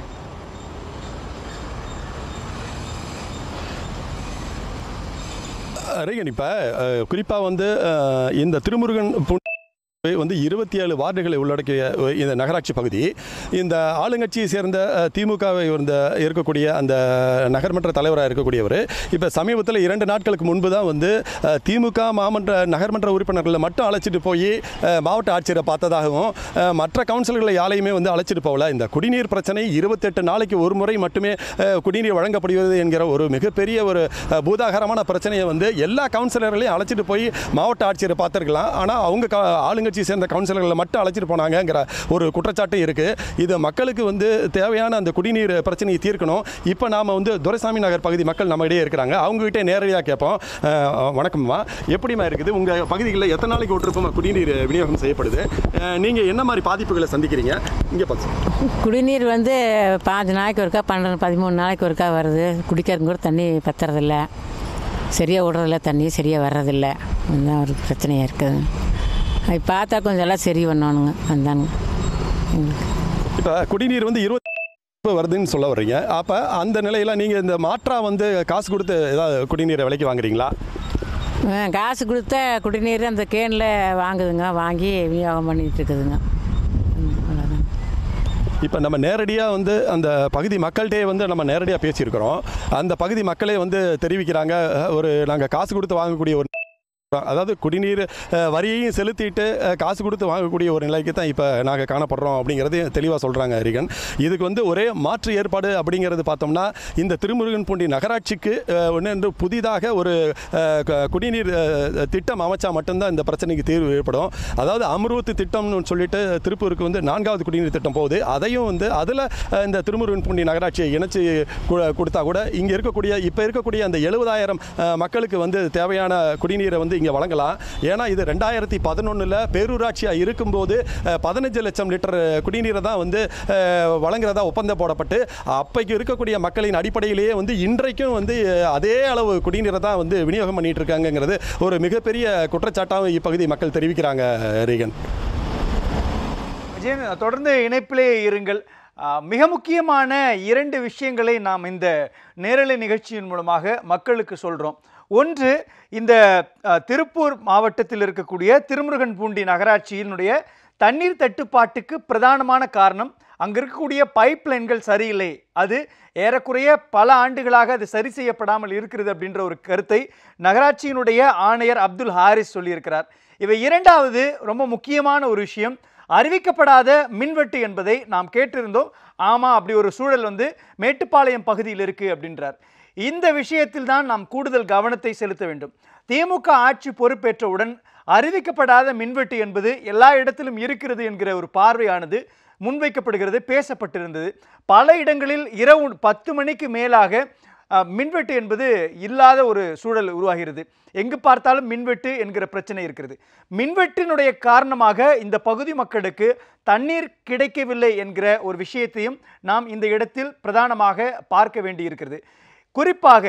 ரீகன் இப்போ குறிப்பாக வந்து அஹ், இந்த திருமுருகன் பூ- வந்து இருபத்தி ஏழு வார்டுகளை உள்ளடக்கிய அஹ், இந்த நகராட்சி பகுதி இந்த ஆளுங்கட்சியை சேர்ந்த அஹ், திமுகவை இருந்த இருக்கக்கூடிய அந்த நகர்மன்ற தலைவராக இருக்கக்கூடியவர் இப்போ சமீபத்தில் இரண்டு நாட்களுக்கு முன்பு தான் வந்து அஹ், திமுக மாமன்ற நகர்மன்ற உறுப்பினர்களை மட்டும் அழைச்சிட்டு போய் அஹ், மாவட்ட ஆட்சியரை பார்த்ததாகவும் அஹ், மற்ற கவுன்சிலர்களை யாரையுமே வந்து அழைச்சிட்டு போகல இந்த குடிநீர் பிரச்சனை இருபத்தெட்டு நாளைக்கு ஒரு முறை மட்டுமே அஹ், குடிநீர் வழங்கப்படுகிறது என்கிற ஒரு மிகப்பெரிய ஒரு அஹ், பூதாகரமான பிரச்சனையை வந்து எல்லா கவுன்சிலர்களையும் அழைச்சிட்டு போய் மாவட்ட ஆட்சியரை பார்த்துருக்கலாம் ஆனால் அவங்க க- ஆளுங்கட்சியை சேர்ந்த கவுன்சிலர்களை மட்டும் அழைச்சிட்டு போனாங்கங்கிற ஒரு குற்றச்சாட்டு இருக்குது இது மக்களுக்கு வந்து தேவையான அந்த குடிநீர் பிரச்சனையை தீர்க்கணும் இப்போ நாம் வந்து துரைசாமி நகர் பகுதி மக்கள் நம்ம இடையே இருக்கிறாங்க அவங்ககிட்ட நேரடியாக கேட்போம் அஹ், வணக்கம்மா எப்படிம்மா இருக்குது உங்கள் பகுதிகளில் எத்தனை நாளைக்கு விட்டுருப்போம் குடிநீர் விநியோகம் செய்யப்படுது நீங்கள் என்ன மாதிரி பாதிப்புகளை சந்திக்கிறீங்க இங்கே பார்த்து குடிநீர் வந்து பாஞ்சு நாளைக்கு ஒருக்கா பன்னெண்டு பதிமூணு நாளைக்கு ஒருக்கா வருது குடிக்கிறதுக்கு கூட தண்ணி பத்துறதில்ல சரியாக விடுறதில்ல தண்ணி சரியாக வர்றதில்ல அதுதான் ஒரு பிரச்சனையாக இருக்குது அது பார்த்தா கொஞ்சம் எல்லாம் சரி பண்ணணுங்க அந்தாங்க எங்களுக்கு இப்போ குடிநீர் வந்து இருபத்தி வருதுன்னு சொல்ல வர்றீங்க அப்போ அந்த நிலையில் நீங்கள் இந்த மாற்றா வந்து காசு கொடுத்து ஏதாவது குடிநீரை விலைக்கு வாங்குறீங்களா ஆ, காசு கொடுத்தா குடிநீர் அந்த கேனில் வாங்குதுங்க வாங்கி விநியோகம் பண்ணிகிட்டு இருக்குதுங்க ம், அவ்வளோதான் இப்போ நம்ம நேரடியாக வந்து அந்த பகுதி மக்கள்கிட்டே வந்து நம்ம நேரடியாக பேசியிருக்கிறோம் அந்த பகுதி மக்களே வந்து தெரிவிக்கிறாங்க அஹ், ஒரு நாங்கள் காசு கொடுத்து வாங்கக்கூடிய ஒரு அதாவது குடிநீர் அஹ், வரியையும் செலுத்திட்டு அஹ், காசு கொடுத்து வாங்கக்கூடிய ஒரு நிலைக்கு தான் இப்போ நாங்கள் காணப்படுறோம் அப்படிங்கிறது தெளிவாக சொல்கிறாங்க ஹரிகன் இதுக்கு வந்து ஒரே மாற்று ஏற்பாடு அப்படிங்கிறது பார்த்தோம்னா இந்த திருமுருகன் பூண்டி நகராட்சிக்கு அஹ், ஒன்று என்று புதிதாக ஒரு அஹ், க- குடிநீர் அஹ், திட்டம் அமைச்சா மட்டும்தான் இந்த பிரச்சனைக்கு தீர்வு ஏற்படும் அதாவது அமிர்வத்து திட்டம்னு சொல்லிட்டு திருப்பூருக்கு வந்து நான்காவது குடிநீர் திட்டம் போகுது அதையும் வந்து அதில் இந்த திருமுருகன் பூண்டி நகராட்சியை இணைச்சு கு- கொடுத்தா கூட இங்கே இருக்கக்கூடிய இப்போ இருக்கக்கூடிய அந்த எழுபதாயிரம் மக்களுக்கு வந்து தேவையான குடிநீரை வந்து இங்கே வழங்கலாம் ஏன்னா இது ரெண்டாயிரத்தி பதினொன்றில் பேரூராட்சியாக இருக்கும்போது பதினஞ்சு லட்சம் லிட்டர் குடிநீரை தான் வந்து அஹ், வழங்குறதா ஒப்பந்தம் போடப்பட்டு அப்பைக்கு இருக்கக்கூடிய மக்களின் அடிப்படையிலேயே வந்து இன்றைக்கும் வந்து அஹ், அதே அளவு குடிநீரை தான் வந்து விநியோகம் பண்ணிட்டு இருக்காங்கங்கிறது ஒரு மிகப்பெரிய குற்றச்சாட்டாகவும் இப்பகுதி மக்கள் தெரிவிக்கிறாங்க ரீகன் விஜயன் தொடர்ந்து இணைப்பிலே இருங்கள் ஆ, மிக முக்கியமான இரண்டு விஷயங்களை நாம் இந்த நேரலை நிகழ்ச்சியின் மூலமாக மக்களுக்கு சொல்கிறோம் ஒன்று இந்த ஆ, திருப்பூர் மாவட்டத்தில் இருக்கக்கூடிய திருமுருகன் பூண்டி நகராட்சியினுடைய தண்ணீர் தட்டுப்பாட்டுக்கு பிரதானமான காரணம் அங்கே இருக்கக்கூடிய பைப் லைன்கள் சரியில்லை அது ஏறக்குறைய பல ஆண்டுகளாக அது சரி செய்யப்படாமல் இருக்கிறது அப்படின்ற ஒரு கருத்தை நகராட்சியினுடைய ஆணையர் அப்துல் ஹாரிஸ் சொல்லியிருக்கிறார் இவை இரண்டாவது ரொம்ப முக்கியமான ஒரு விஷயம் அறிவிக்கப்படாத மின்வெட்டு என்பதை நாம் கேட்டிருந்தோம் ஆமாம் அப்படி ஒரு சூழல் வந்து மேட்டுப்பாளையம் பகுதியில் இருக்குது அப்படின்றார் இந்த விஷயத்தில் தான் நாம் கூடுதல் கவனத்தை செலுத்த வேண்டும் திமுக ஆட்சி பொறுப்பேற்றவுடன் அறிவிக்கப்படாத மின்வெட்டு என்பது எல்லா இடத்திலும் இருக்கிறது என்கிற ஒரு பார்வையானது முன்வைக்கப்படுகிறது பேசப்பட்டிருந்தது பல இடங்களில் இரவு பத்து மணிக்கு மேலாக அஹ், மின்வெட்டு என்பது இல்லாத ஒரு சூழல் உருவாகிறது எங்கு பார்த்தாலும் மின்வெட்டு என்கிற பிரச்சனை இருக்கிறது மின்வெட்டினுடைய காரணமாக இந்த பகுதி மக்களுக்கு தண்ணீர் கிடைக்கவில்லை என்கிற ஒரு விஷயத்தையும் நாம் இந்த இடத்தில் பிரதானமாக பார்க்க வேண்டியிருக்கிறது குறிப்பாக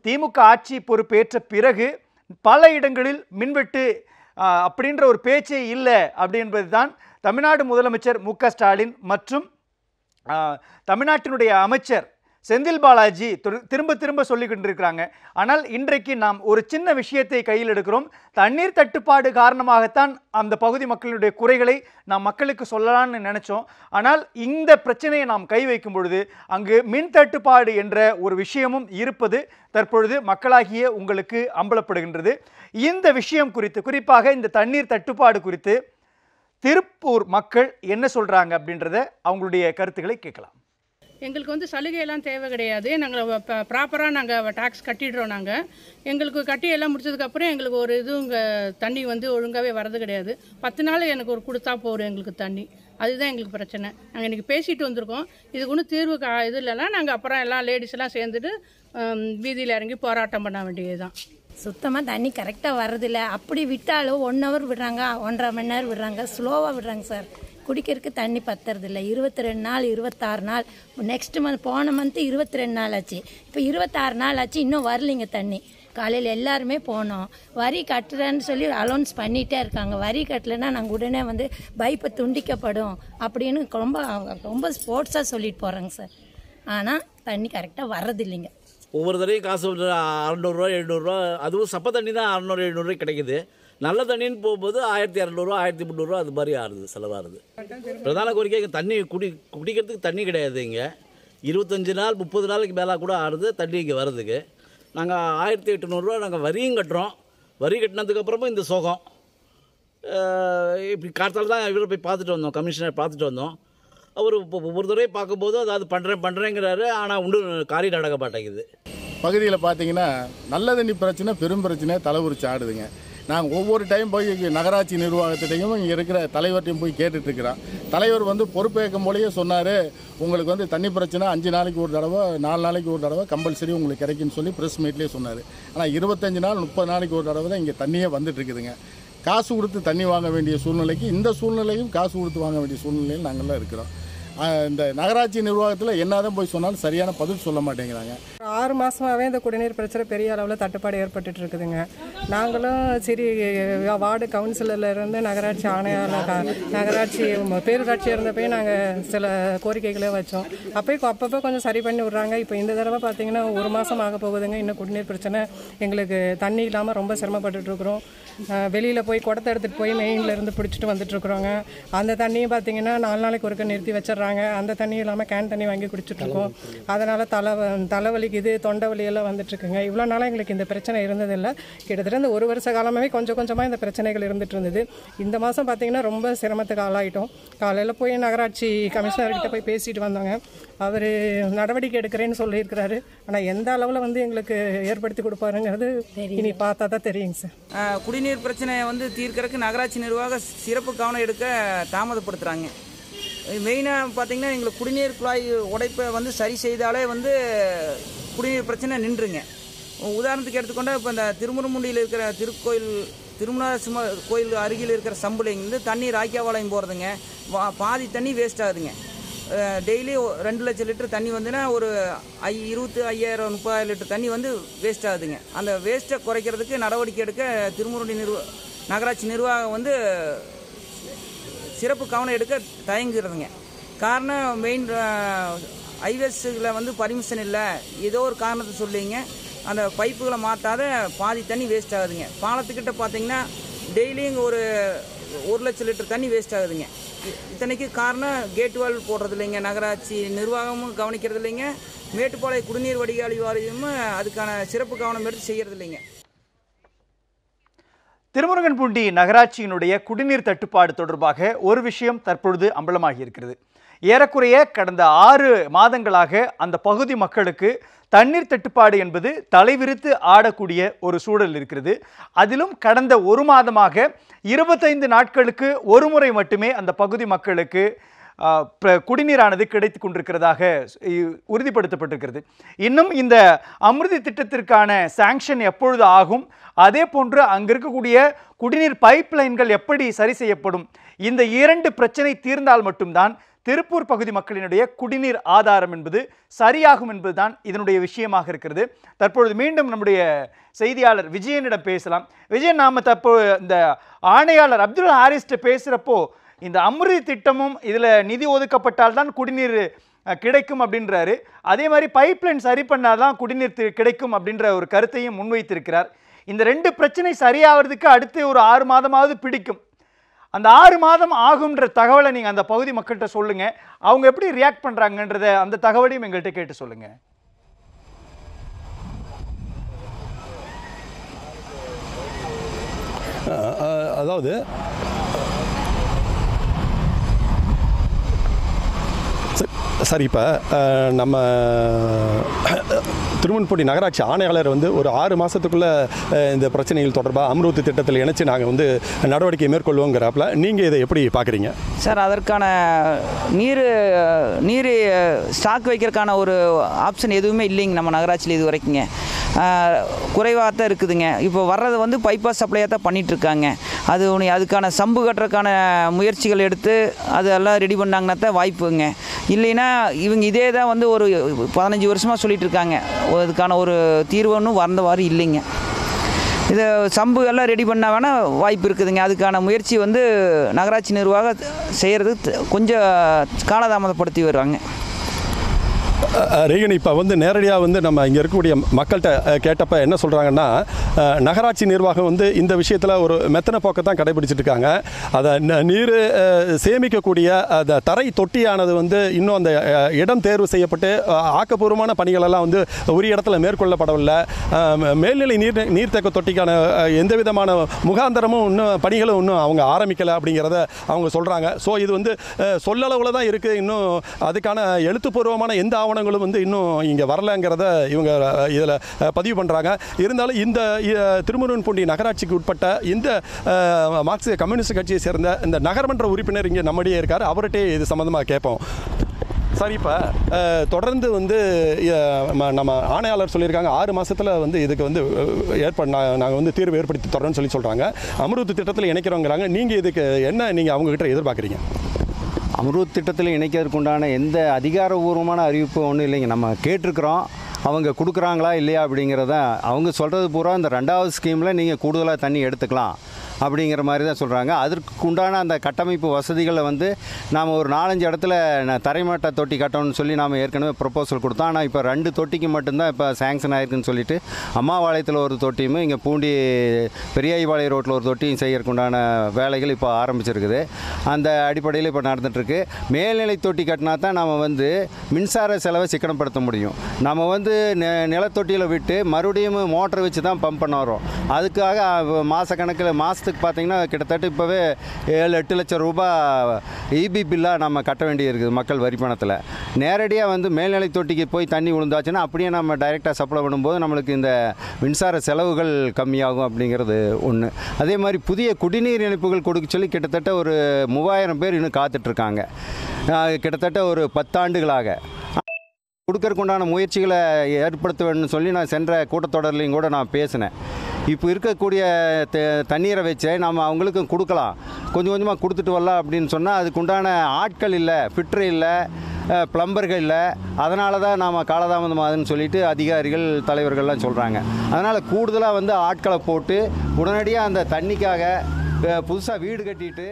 திமுக ஆட்சி பொறுப்பேற்ற பிறகு பல இடங்களில் மின்வெட்டு ஆ, அப்படின்ற ஒரு பேச்சே இல்லை அப்படின்றது தான் தமிழ்நாடு முதலமைச்சர் மு க ஸ்டாலின் மற்றும் ஆ, தமிழ்நாட்டினுடைய அமைச்சர் செந்தில் பாலாஜி திரு- திரும்ப திரும்ப சொல்லிக் கொண்டிருக்கிறாங்க ஆனால் இன்றைக்கு நாம் ஒரு சின்ன விஷயத்தை கையில் எடுக்கிறோம் தண்ணீர் தட்டுப்பாடு காரணமாகத்தான் அந்த பகுதி மக்களுடைய குறைகளை நாம் மக்களுக்கு சொல்லலாம்னு நினைச்சோம் ஆனால் இந்த பிரச்சனையை நாம் கை வைக்கும் பொழுது அங்கு மின் தட்டுப்பாடு என்ற ஒரு விஷயமும் இருப்பது தற்பொழுது மக்களாகிய உங்களுக்கு அம்பலப்படுகின்றது இந்த விஷயம் குறித்து குறிப்பாக இந்த தண்ணீர் தட்டுப்பாடு குறித்து திருப்பூர் மக்கள் என்ன சொல்றாங்க அப்படின்றத அவங்களுடைய கருத்துக்களை கேட்கலாம் எங்களுக்கு வந்து சலுகையெல்லாம் தேவை கிடையாது நாங்கள் ப்ராப்பராக நாங்கள் டேக்ஸ் கட்டிடுறோம் நாங்கள் எங்களுக்கு கட்டி எல்லாம் முடிச்சதுக்கப்புறம் எங்களுக்கு ஒரு இதுவும் இங்கே தண்ணி வந்து ஒழுங்காகவே வரது கிடையாது பத்து நாள் எனக்கு ஒரு கொடுத்தா போதும் எங்களுக்கு தண்ணி அதுதான் எங்களுக்கு பிரச்சனை நாங்கள் இன்றைக்கி பேசிட்டு வந்திருக்கோம் இதுக்கு ஒன்றும் தீர்வு கா இது இல்லைன்னா நாங்கள் அப்புறம் எல்லாம் லேடிஸ் எல்லாம் சேர்ந்துட்டு வீதியில் இறங்கி போராட்டம் பண்ண வேண்டியதுதான் சுத்தமாக தண்ணி கரெக்டாக வர்றதில்ல அப்படி விட்டாலும் ஒன் ஹவர் விடுறாங்க ஒன்றரை மணி நேரம் விடுறாங்க ஸ்லோவாக விடுறாங்க சார் குடிக்கிறதுக்கு தண்ணி பத்துறதில்ல இருபத்தி ரெண்டு நாள் இருபத்தாறு நாள் நெக்ஸ்ட் மந்த் போன மந்த்து இருபத்தி ரெண்டு நாள் ஆச்சு இப்போ இருபத்தாறு நாள் ஆச்சு இன்னும் வரலைங்க தண்ணி காலையில் எல்லாருமே போனோம் வரி கட்டுறேன்னு சொல்லி அலௌன்ஸ் பண்ணிகிட்டே இருக்காங்க வரி கட்டலைன்னா நாங்கள் உடனே வந்து பைப்பை துண்டிக்கப்படும் அப்படின்னு ரொம்ப ரொம்ப ஸ்போர்ட்ஸாக சொல்லிட்டு போகிறாங்க சார் ஆனால் தண்ணி கரெக்டாக வர்றதில்லைங்க ஒவ்வொரு தடவையும் காசு வந்து அறநூறுவா எழுநூறுவா அதுவும் சப்ப தண்ணி தான் அறநூறு எழுநூறுவா கிடைக்குது நல்ல தண்ணின்னு போகும்போது ஆயிரத்தி இரநூறுவா ஆயிரத்தி முந்நூறுரூவா அது மாதிரி ஆறுது செலவாகுது பிரதான கோரிக்கை இங்க தண்ணி குடி குடிக்கிறதுக்கு தண்ணி கிடையாது இங்கே இருபத்தஞ்சி நாள் முப்பது நாளைக்கு மேலே கூட ஆறுது தண்ணி இங்கே வருதுக்கு நாங்கள் ஆயிரத்தி எட்டுநூறுரூவா நாங்கள் வரியும் கட்டுறோம் வரி கட்டினதுக்கப்புறமும் இந்த சோகம் அஹ் இப்படி காலத்தால் தான் இவரை போய் பார்த்துட்டு வந்தோம் கமிஷனர் பார்த்துட்டு வந்தோம் அவர் இப்போ ஒவ்வொரு தடவையும் பார்க்கும்போது அதாவது பண்ணுறேன் பண்ணுறேங்கிறாரு ஆனால் ஒன்றும் காரியம் நடக்க மாட்டேங்குது பகுதியில் பார்த்தீங்கன்னா நல்ல தண்ணி பிரச்சனை பெரும் பிரச்சனை தலைவுரிச்சு ஆடுதுங்க நாங்கள் ஒவ்வொரு டைம் போய் இங்க நகராட்சி நிர்வாகத்திட்டையும் இங்கே இருக்கிற தலைவர்கிட்டையும் போய் கேட்டுட்டு இருக்கிறோம் தலைவர் வந்து பொறுப்பேற்கும் போலயே சொன்னார் உங்களுக்கு வந்து தண்ணி பிரச்சனை அஞ்சு நாளைக்கு ஒரு தடவை நாலு நாளைக்கு ஒரு தடவை கம்பல்சரி உங்களுக்கு கிடைக்குன்னு சொல்லி ப்ரெஸ் மீட்லேயே சொன்னார் ஆனால் இருபத்தஞ்சு நாள் முப்பது நாளைக்கு ஒரு தடவை தான் இங்கே தண்ணியே வந்துட்டு இருக்குதுங்க காசு கொடுத்து தண்ணி வாங்க வேண்டிய சூழ்நிலைக்கு இந்த சூழ்நிலையும் காசு கொடுத்து வாங்க வேண்டிய சூழ்நிலையில் நாங்கள்லாம் இருக்கிறோம் ஆஹ் இந்த நகராட்சி நிர்வாகத்தில் என்னதான் போய் சொன்னாலும் சரியான பதில் சொல்ல மாட்டேங்கிறாங்க ஆறு மாதமாகவே இந்த குடிநீர் பிரச்சனை பெரிய அளவில் தட்டுப்பாடு ஏற்பட்டுட்டு இருக்குதுங்க நாங்களும் சரி வார்டு கவுன்சிலர்ல இருந்து நகராட்சி ஆணையாளர் க- நகராட்சி ம- பேரூராட்சி இருந்தப்பயே நாங்கள் சில கோரிக்கைகளே வச்சோம் அப்போயும் அப்பப்போ கொஞ்சம் சரி பண்ணி விட்றாங்க இப்போ இந்த தடவை பார்த்தீங்கன்னா ஒரு மாதம் ஆக போகுதுங்க இன்னும் குடிநீர் பிரச்சனை எங்களுக்கு தண்ணி இல்லாமல் ரொம்ப சிரமப்பட்டுட்டு இருக்கிறோம் வெளியில் போய் குடத்தை எடுத்துகிட்டு போய் மெயின்ல இருந்து பிடிச்சிட்டு வந்துட்டு இருக்கிறோங்க அந்த தண்ணியும் பார்த்தீங்கன்னா நாலு நாளைக்கு ஒருக்க நிறுத்தி வச்சிடுறாங்க அந்த தண்ணி இல்லாமல் கேன் தண்ணி வாங்கி குடிச்சிட்டு இருக்கோம் அதனால் தலை தலைவலிக்குது தொண்டை வலி எல்லாம் வந்துட்டு இருக்குங்க இவ்வளோ நாளாக எங்களுக்கு இந்த பிரச்சனை இருந்ததில்லை கிட்டத்தட்ட இந்த ஒரு வருஷ காலமாகவே கொஞ்சம் கொஞ்சமாக இந்த பிரச்சனைகள் இருந்துட்டு இருந்தது இந்த மாதம் பார்த்தீங்கன்னா ரொம்ப சிரமத்துக்கு ஆளாயிட்டோம் காலையில் போய் நகராட்சி கமிஷனர்கிட்ட போய் பேசிட்டு வந்தோங்க அவர் நடவடிக்கை எடுக்கிறேன்னு சொல்லியிருக்கிறாரு ஆனால் எந்த அளவில் வந்து எங்களுக்கு ஏற்படுத்தி கொடுப்பாருங்கிறது இனி பார்த்தா தான் தெரியுங்க சார் ஆஹ் குடிநீர் பிரச்சனையை வந்து தீர்க்கறதுக்கு நகராட்சி நிர்வாகம் சிறப்பு கவனம் எடுக்க தாமதப்படுத்துகிறாங்க மெயினாக பார்த்தீங்கன்னா எங்களுக்கு குடிநீர் குழாய் உடைப்பை வந்து சரி செய்தாலே வந்து குடிநீர் பிரச்சனை நின்றுங்க உதாரணத்துக்கு எடுத்துக்கொண்டா இப்போ இந்த திருமுருமுண்டியில் இருக்கிற திருக்கோயில் திருமண சும கோயில் அருகில் இருக்கிற சம்பளைங்க தண்ணி ராக்கியாவாளையம் போகிறதுங்க பாதி தண்ணி வேஸ்ட் ஆகுதுங்க டெய்லி ரெண்டு லட்சம் லிட்டர் தண்ணி வந்துன்னா ஒரு ஐ இருபத்து ஐயாயிரம் முப்பதாயிரம் லிட்டர் தண்ணி வந்து வேஸ்ட் ஆகுதுங்க அந்த வேஸ்ட்டை குறைக்கிறதுக்கு நடவடிக்கை எடுக்க திருமுருண்டி நிர்வா நகராட்சி நிர்வாகம் வந்து சிறப்பு கவனம் எடுக்க தயங்குறதுங்க காரணம் மெயின் ஹைவேஸில் வந்து பர்மிஷன் இல்லை ஏதோ ஒரு காரணத்தை சொல்லிங்க அந்த பைப்புகளை மாற்றாத பாதி தண்ணி வேஸ்ட் ஆகுதுங்க பாலத்துக்கிட்ட பார்த்தீங்கன்னா டெய்லியும் ஒரு ஒரு லட்சம் லிட்டர் தண்ணி வேஸ்ட் ஆகுதுங்க இ- இத்தனைக்கு காரணம் கேட் வால் போடுறது இல்லைங்க நகராட்சி நிர்வாகமும் கவனிக்கிறது இல்லைங்க மேட்டுப்பாளைய குடிநீர் வடிகால் வாரியமும் அதுக்கான சிறப்பு கவனம் எடுத்து செய்கிறது இல்லைங்க திருமுருகன்பூண்டி நகராட்சியினுடைய குடிநீர் தட்டுப்பாடு தொடர்பாக ஒரு விஷயம் தற்பொழுது அம்பலமாகி இருக்கிறது ஏறக்குறைய கடந்த ஆறு மாதங்களாக அந்த பகுதி மக்களுக்கு தண்ணீர் தட்டுப்பாடு என்பது தலைவிரித்து ஆடக்கூடிய ஒரு சூழல் இருக்கிறது அதிலும் கடந்த ஒரு மாதமாக இருபத்தைந்து நாட்களுக்கு ஒரு முறை மட்டுமே அந்த பகுதி மக்களுக்கு ஆ, பிர- குடிநீரானது கிடைத்து கொண்டிருக்கிறதாக இ- உறுதிப்படுத்தப்பட்டிருக்கிறது இன்னும் இந்த அமிர்தி திட்டத்திற்கான சாங்ஷன் எப்பொழுது ஆகும் அதே போன்று அங்க இருக்கக்கூடிய குடிநீர் பைப் லைன்கள் எப்படி சரி செய்யப்படும் இந்த இரண்டு பிரச்சனை தீர்ந்தால் மட்டும்தான் திருப்பூர் பகுதி மக்களினுடைய குடிநீர் ஆதாரம் என்பது சரியாகும் என்பதுதான் இதனுடைய விஷயமாக இருக்கிறது தற்பொழுது மீண்டும் நம்முடைய செய்தியாளர் விஜயனிடம் பேசலாம் விஜயன் நாம தப்போ இந்த ஆணையாளர் அப்துல் ஹாரிஸ்ட்ட பேசுகிறப்போ இந்த அம்ருதி திட்டமும் இதில் நிதி ஒதுக்கப்பட்டால் தான் குடிநீர் அஹ், கிடைக்கும் அப்படின்றாரு அதே மாதிரி பைப்லைன் சரி பண்ணாதான் குடிநீர் தி- கிடைக்கும் அப்படின்ற ஒரு கருத்தையும் முன்வைத்திருக்கிறார் இந்த ரெண்டு பிரச்சனை சரியாகிறதுக்கு அடுத்து ஒரு ஆறு மாதமாவது பிடிக்கும் அந்த ஆறு மாதம் ஆகுன்ற தகவலை நீங்கள் அந்த பகுதி மக்கள்கிட்ட சொல்லுங்க அவங்க எப்படி ரியாக்ட் பண்ணுறாங்கன்றத அந்த தகவலையும் எங்கள்கிட்ட கேட்டு சொல்லுங்க அஹ், அஹ், அதாவது சரி- சரி இப்போ நம்ம திருமன்பொடி நகராட்சி ஆணையாளர் வந்து ஒரு ஆறு மாதத்துக்குள்ளே இந்த பிரச்சனைகள் தொடர்பாக அம்ருத் திட்டத்தில் இணைச்சு நாங்கள் வந்து நடவடிக்கை மேற்கொள்வோங்கிறாப்புல நீங்கள் இதை எப்படி பார்க்குறீங்க சார் அதற்கான நீர் நீர் ஸ்டாக் வைக்கிறதுக்கான ஒரு ஆப்ஷன் எதுவுமே இல்லைங்க நம்ம நகராட்சியில் இது வரைக்குங்க குறைவாக தான் இருக்குதுங்க இப்போ வர்றது வந்து பைபாஸ் சப்ளையாக தான் பண்ணிட்டு இருக்காங்க அது ஒன்று அதுக்கான சம்பு கட்டுறதுக்கான முயற்சிகள் எடுத்து அதெல்லாம் ரெடி பண்ணாங்கன்னா தான் வாய்ப்புங்க இல்லைன்னா இவங்க இதே தான் வந்து ஒரு பதினஞ்சு வருஷமாக சொல்லிட்டு இருக்காங்க அதுக்கான ஒரு தீர்வு ஒன்றும் வந்தவாறு இல்லைங்க இது சம்பு எல்லாம் ரெடி பண்ண வேணால் வாய்ப்பு இருக்குதுங்க அதுக்கான முயற்சி வந்து நகராட்சி நிர்வாகம் செய்கிறது கொஞ்சம் காலதாமதப்படுத்தி வர்றாங்க அஹ், அஹ், ரேகன் இப்போ வந்து நேரடியாக வந்து நம்ம இங்கே இருக்கக்கூடிய மக்கள்கிட்ட அஹ், கேட்டப்ப என்ன சொல்கிறாங்கன்னா அஹ், நகராட்சி நிர்வாகம் வந்து இந்த விஷயத்தில் ஒரு மெத்தன போக்கை தான் கடைபிடிச்சிட்டு இருக்காங்க அதை ந- நீர் அஹ், சேமிக்கக்கூடிய அந்த தரை தொட்டியானது வந்து இன்னும் அந்த அஹ், இடம் தேர்வு செய்யப்பட்டு அஹ், ஆக்கப்பூர்வமான பணிகளெல்லாம் வந்து உரிய இடத்துல மேற்கொள்ளப்படவில்லை அஹ், ம- மேல்நிலை நீர் நீர்த்தேக்க தொட்டிக்கான அஹ், எந்த விதமான முகாந்தரமும் இன்னும் பணிகளும் இன்னும் அவங்க ஆரம்பிக்கலை அப்படிங்கிறத அவங்க சொல்கிறாங்க ஸோ இது வந்து அஹ், சொல்லளவில் தான் இருக்குது இன்னும் அதுக்கான எழுத்துப்பூர்வமான எந்த ஆவணங்களும் வந்து இன்னும் இங்கே வரலங்கிறத இவங்க இதில் பதிவு பண்ணுறாங்க இருந்தாலும் இந்த அஹ், திருமுருகன்பூண்டி நகராட்சிக்கு உட்பட்ட இந்த அஹ், மார்க்சிய கம்யூனிஸ்ட் கட்சியை சேர்ந்த இந்த நகர்மன்ற உறுப்பினர் இங்கே நம்மிடையே இருக்கார் அவர்கிட்டே இது சம்மந்தமாக கேட்போம் சார் இப்போ தொடர்ந்து வந்து அஹ், ம- நம்ம ஆணையாளர் சொல்லியிருக்காங்க ஆறு மாசத்துல வந்து இதுக்கு வந்து ஏற்பட நாங்கள் வந்து தீர்வு ஏற்படுத்தி தரோம்னு சொல்லி சொல்கிறாங்க அமிர்த திட்டத்தில் இணைக்கிறோங்கிறாங்க நீங்கள் இதுக்கு என்ன நீங்கள் அவங்ககிட்ட எதிர்பார்க்குறீங்க அம்ருத் திட்டத்தில் இணைக்கிறதுக்கு உண்டான எந்த அதிகாரபூர்வமான அறிவிப்பு ஒன்றும் இல்லைங்க நம்ம கேட்டிருக்கிறோம் அவங்க கொடுக்குறாங்களா இல்லையா அப்படிங்கிறத அவங்க சொல்கிறது பூரா இந்த ரெண்டாவது ஸ்கீமில் நீங்கள் கூடுதலாக தண்ணி எடுத்துக்கலாம் அப்படிங்கிற மாதிரி தான் சொல்கிறாங்க அதற்கு உண்டான அந்த கட்டமைப்பு வசதிகளை வந்து நாம் ஒரு நாலஞ்சு இடத்துல ந- தரைமட்ட தொட்டி கட்டணும்னு சொல்லி நாம் ஏற்கனவே ப்ரொப்போசல் கொடுத்தோம் ஆனால் இப்போ ரெண்டு தொட்டிக்கு மட்டும்தான் இப்போ சேங்ஷன் ஆயிருக்குன்னு சொல்லிட்டு அம்மாவாளையத்தில் ஒரு தொட்டியும் இங்கே பூண்டி பெரியாய்பாளையம் ரோட்டில் ஒரு தொட்டியும் செய்யறதுக்கு உண்டான வேலைகள் இப்போ ஆரம்பிச்சிருக்குது அந்த அடிப்படையில் இப்போ நடந்துகிட்ருக்கு மேல்நிலை தொட்டி கட்டினா தான் நம்ம வந்து மின்சார செலவை சிக்கனப்படுத்த முடியும் நம்ம வந்து நெ- நிலத்தொட்டியில் விட்டு மறுபடியும் மோட்டர் வச்சு தான் பம்ப் பண்ண வரோம் அதுக்காக மாத கணக்கில் மாதத்துக்கு பார்த்தீங்கன்னா கிட்டத்தட்ட இப்போவே ஏழு எட்டு லட்சம் ரூபாய் இபி பில்லாக நம்ம கட்ட வேண்டியிருக்குது மக்கள் வரி பணத்தில் நேரடியாக வந்து மேல்நிலை தொட்டிக்கு போய் தண்ணி விழுந்தாச்சுன்னா அப்படியே நம்ம டைரெக்டாக சப்ளை பண்ணும்போது நம்மளுக்கு இந்த மின்சார செலவுகள் கம்மியாகும் அப்படிங்கிறது ஒன்று அதே மாதிரி புதிய குடிநீர் இணைப்புகள் கொடுக்க சொல்லி கிட்டத்தட்ட ஒரு மூவாயிரம் பேர் இன்னும் காத்துட்ருக்காங்க கிட்டத்தட்ட ஒரு பத்தாண்டுகளாக கொடுக்கறதுக்கு உண்டான முயற்சிகளை ஏற்படுத்த வேணும்னு சொல்லி நான் சென்ற கூட்டத்தொடர்லையும் கூட நான் பேசினேன் இப்போ இருக்கக்கூடிய த- தண்ணீரை வச்சு நம்ம அவங்களுக்கும் கொடுக்கலாம் கொஞ்சம் கொஞ்சமாக கொடுத்துட்டு வரலாம் அப்படின்னு சொன்னால் அதுக்கு உண்டான ஆட்கள் இல்லை ஃபிட்ரு இல்லை ப்ளம்பர்கள் இல்லை அதனால தான் நாம் காலதாமதமாகுதுன்னு சொல்லிட்டு அதிகாரிகள் தலைவர்கள்லாம் சொல்கிறாங்க அதனால் கூடுதலாக வந்து ஆட்களை போட்டு உடனடியாக அந்த தண்ணிக்காக புதுசாக வீடு கட்டிட்டு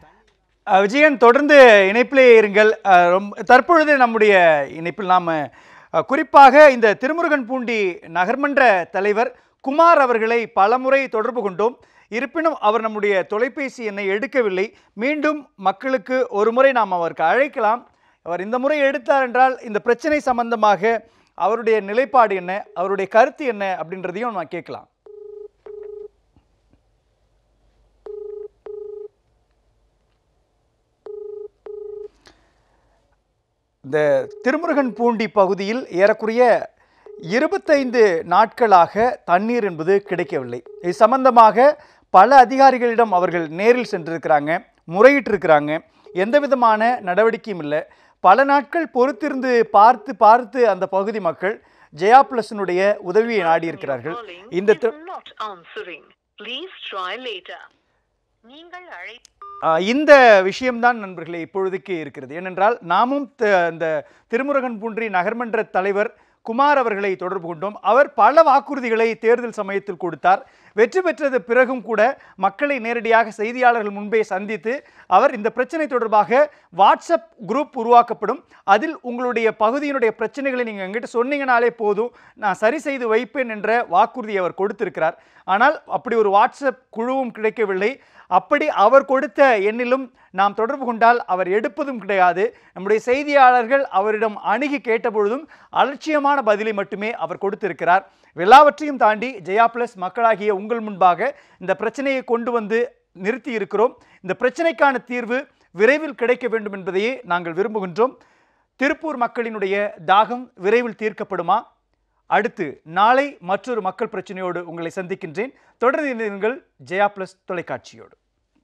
அஹ் விஜயன் தொடர்ந்து இணைப்பிலே இருங்கள் அஹ் ரொம்ப தற்பொழுது நம்முடைய இணைப்பில் நாம் குறிப்பாக இந்த திருமுருகன் பூண்டி நகர்மன்ற தலைவர் குமார் அவர்களை பலமுறை தொடர்பு கொண்டோம் இருப்பினும் அவர் நம்முடைய தொலைபேசி எண்ணை எடுக்கவில்லை மீண்டும் மக்களுக்கு ஒரு முறை நாம் அவருக்கு அழைக்கலாம் அவர் இந்த முறை எடுத்தார் என்றால் இந்த பிரச்சனை சம்பந்தமாக அவருடைய நிலைப்பாடு என்ன அவருடைய கருத்து என்ன அப்படின்றதையும் நம்ம கேட்கலாம் இந்த திருமுருகன் பூண்டி பகுதியில் ஏறக்குறைய இருபத்தைந்து நாட்களாக தண்ணீர் என்பது கிடைக்கவில்லை இது சம்பந்தமாக பல அதிகாரிகளிடம் அவர்கள் நேரில் சென்றிருக்கிறாங்க முறையிட்டிருக்கிறாங்க எந்த விதமான நடவடிக்கையும் இல்லை பல நாட்கள் பொறுத்திருந்து பார்த்து பார்த்து அந்த பகுதி மக்கள் ஜெயா பிளஸினுடைய உதவியை நாடி இருக்கிறார்கள் இந்த தி- not answering. Please try later. ஆஹ் இந்த விஷயம்தான் நண்பர்களே இப்பொழுதுக்கு இருக்கிறது ஏனென்றால் நாமும் த- இந்த திருமுருகன் பூன்றி நகர்மன்ற தலைவர் குமார் அவர்களை தொடர்பு கொண்டோம் அவர் பல வாக்குறுதிகளை தேர்தல் சமயத்தில் கொடுத்தார் வெற்றி பெற்றது பிறகும் கூட மக்களை நேரடியாக செய்தியாளர்கள் முன்பே சந்தித்து அவர் இந்த பிரச்சனை தொடர்பாக வாட்ஸ்அப் குரூப் உருவாக்கப்படும் அதில் உங்களுடைய பகுதியினுடைய பிரச்சனைகளை நீங்கள் எங்கிட்ட சொன்னீங்கனாலே போதும் நான் சரி செய்து வைப்பேன் என்ற வாக்குறுதியை அவர் கொடுத்திருக்கிறார் ஆனால் அப்படி ஒரு வாட்ஸ்அப் குழுவும் கிடைக்கவில்லை அப்படி அவர் கொடுத்த எண்ணிலும் நாம் தொடர்பு கொண்டால் அவர் எடுப்பதும் கிடையாது நம்முடைய செய்தியாளர்கள் அவரிடம் அணுகி கேட்டபொழுதும் அலட்சியமான பதிலை மட்டுமே அவர் கொடுத்திருக்கிறார் எல்லாவற்றையும் தாண்டி ஜெயா பிளஸ் மக்களாகிய உங்கள் முன்பாக இந்த பிரச்சனையை கொண்டு வந்து நிறுத்தி இருக்கிறோம் இந்த பிரச்சனைக்கான தீர்வு விரைவில் கிடைக்க வேண்டும் என்பதையே நாங்கள் விரும்புகின்றோம் திருப்பூர் மக்களினுடைய தாகம் விரைவில் தீர்க்கப்படுமா அடுத்து நாளை மற்றொரு மக்கள் பிரச்சனையோடு உங்களை சந்திக்கின்றேன் தொடர்ந்து இணைந்திருங்கள் ஜெயா பிளஸ் தொலைக்காட்சியோடு